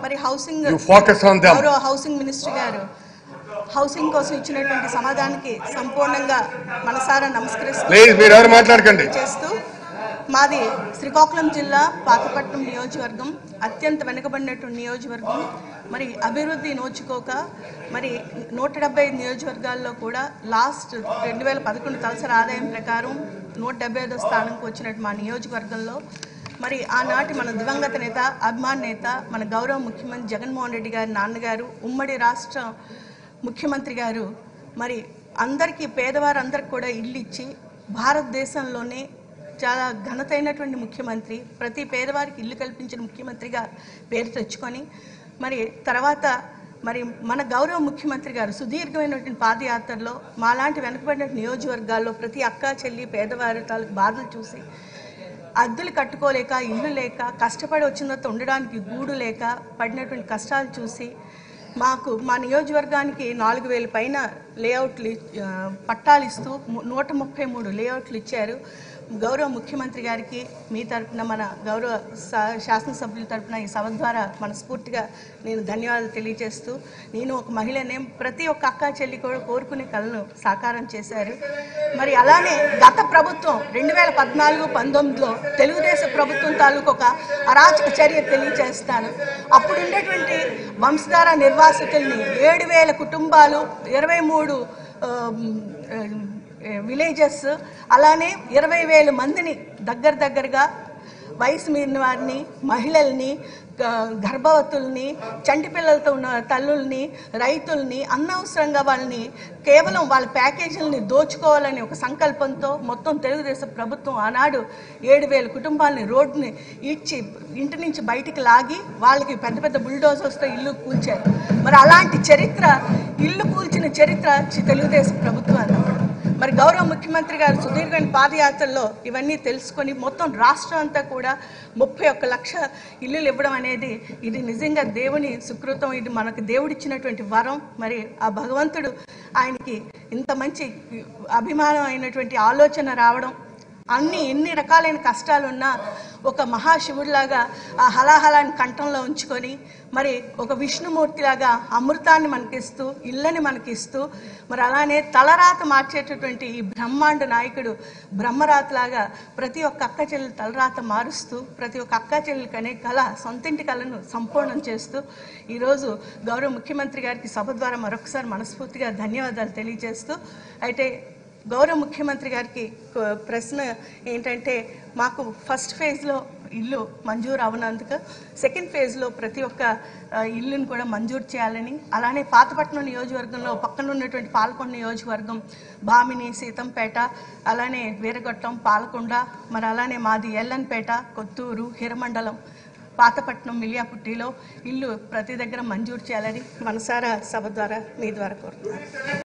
మరి housing You focus on them. గౌరవ housing minister గారు హౌసింగ్ కోసం ఇచ్చినటువంటి సమాధానానికి సంపూర్ణంగా మనసారా నమస్కరిస్తూ ప్లీజ్ మీరు ఎవరు మాట్లాడకండి చేస్తూ మాది శ్రీకాకుళం జిల్లా పాతపట్నం నియోజకవర్గం అత్యంత వెనుకబడినటువంటి నియోజకవర్గం మరి అభివృద్ధి నోచుకోక మరి నూట డెబ్బై ఐదు నియోజకవర్గాల్లో కూడా లాస్ట్ రెండు వేల పదకొండు తలసరి ఆదాయం ప్రకారం నూట డెబ్బై ఐదో స్థానంకి వచ్చినట్టు మా నియోజకవర్గంలో మరి ఆనాటి మన దివంగత నేత అభిమాన్ నేత మన గౌరవ ముఖ్యమంత్రి జగన్మోహన్ రెడ్డి గారి నాన్నగారు ఉమ్మడి రాష్ట్ర ముఖ్యమంత్రి గారు మరి అందరికీ పేదవారందరికి కూడా ఇల్లు ఇచ్చి భారతదేశంలోనే చాలా ఘనతైనటువంటి ముఖ్యమంత్రి ప్రతి పేదవారికి ఇల్లు కల్పించిన ముఖ్యమంత్రిగా పేరు తెచ్చుకొని మరి తర్వాత మరి మన గౌరవ ముఖ్యమంత్రి గారు సుదీర్ఘమైనటువంటి పాదయాత్రలో మాలాంటి వెనుకబడిన నియోజకవర్గాల్లో ప్రతి అక్క చెల్లి పేదవారి తాలూకు బాధలు చూసి అద్దెలు కట్టుకోలేక ఇల్లు లేక కష్టపడి వచ్చిన తర్వాత ఉండడానికి గూడు లేక పడినటువంటి కష్టాలు చూసి మాకు మా నియోజకవర్గానికి నాలుగు వేల పైన లేఅవుట్లు ఇ- ఆ, పట్టాలు ఇస్తూ ము- నూట ముప్పై మూడు లేఅవుట్లు ఇచ్చారు గౌరవ ముఖ్యమంత్రి గారికి మీ తరపున మన గౌరవ శా- శాసనసభ్యుల తరపున ఈ సభ ద్వారా మనస్ఫూర్తిగా నేను ధన్యవాదాలు తెలియజేస్తూ నేను ఒక మహిళనే ప్రతి ఒక్క అక్క చెల్లి కూడా కోరుకునే కళను సాకారం చేశారు మరి అలానే గత ప్రభుత్వం రెండు వేల పద్నాలుగు పంతొమ్మిదిలో తెలుగుదేశం ప్రభుత్వం తాలూకు ఒక అరాచక చర్య తెలియజేస్తాను అప్పుడు ఉండేటువంటి వంశధార నిర్వాసితుల్ని ఏడు వేల కుటుంబాలు ఇరవై మూడు విలేజెస్ అలానే ఇరవై వేల మందిని దగ్గర దగ్గరగా వయసు మీరిన వారిని మహిళల్ని గ- గర్భవతుల్ని చంటి పిల్లలతో ఉన్న తల్లుల్ని రైతుల్ని అనవసరంగా వాళ్ళని కేవలం వాళ్ళ ప్యాకేజీలని దోచుకోవాలని ఒక సంకల్పంతో మొత్తం తెలుగుదేశం ప్రభుత్వం ఆనాడు ఏడు వేల కుటుంబాలని రోడ్డుని ఇచ్చి ఇంటి నుంచి బయటికి లాగి వాళ్ళకి పెద్ద పెద్ద బుల్డోజర్స్తో ఇల్లు కూల్చారు మరి అలాంటి చరిత్ర ఇల్లు కూల్చిన చరిత్ర చి- తెలుగుదేశం ప్రభుత్వాన్ని మరి గౌరవ ముఖ్యమంత్రి గారు సుదీర్ఘమైన పాదయాత్రలో ఇవన్నీ తెలుసుకొని మొత్తం రాష్ట్రం అంతా కూడా ముప్పై ఒక్క లక్ష ఇల్లులు ఇవ్వడం అనేది ఇది నిజంగా దేవుని సుకృతం ఇది మనకు దేవుడిచ్చినటువంటి వరం మరి ఆ భగవంతుడు ఆయనకి ఇంత మంచి అభిమానం అయినటువంటి ఆలోచన రావడం అన్ని ఎన్ని రకాలైన కష్టాలున్నా ఒక మహాశివుడిలాగా ఆ హలాహలాన్ని కంఠంలో ఉంచుకొని మరి ఒక విష్ణుమూర్తిలాగా అమృతాన్ని మనకిస్తూ ఇళ్ళని మనకిస్తూ మరి అలానే తలరాత మార్చేటటువంటి ఈ బ్రహ్మాండ నాయకుడు బ్రహ్మరాతలాగా ప్రతి ఒక్క అక్క చెల్లి తలరాత మారుస్తూ ప్రతి ఒక్క అక్క చెల్లికి అనే కళ సొంతింటి కళను సంపూర్ణం చేస్తూ ఈరోజు గౌరవ ముఖ్యమంత్రి గారికి సభ ద్వారా మరొకసారి మనస్ఫూర్తిగా ధన్యవాదాలు తెలియజేస్తూ అయితే గౌరవ ముఖ్యమంత్రి గారికి కొ- ప్రశ్న ఏంటంటే మాకు ఫస్ట్ ఫేజ్లో ఇల్లు మంజూరు అవనందుకు సెకండ్ ఫేజ్లో ప్రతి ఒక్క ఆ, ఇల్లును కూడా మంజూరు చేయాలని అలానే పాతపట్నం నియోజకవర్గంలో పక్కన ఉన్నటువంటి పాలకొండ నియోజకవర్గం బామిని సీతంపేట అలానే వీరగొట్టం పాలకొండ మరి అలానే మాది ఎల్లన్పేట కొత్తూరు హిరమండలం పాతపట్నం మిలియాపుట్టిలో ఇల్లు ప్రతి దగ్గర మంజూరు చేయాలని మనసారా సభ ద్వారా మీ ద్వారా కోరుతున్నాను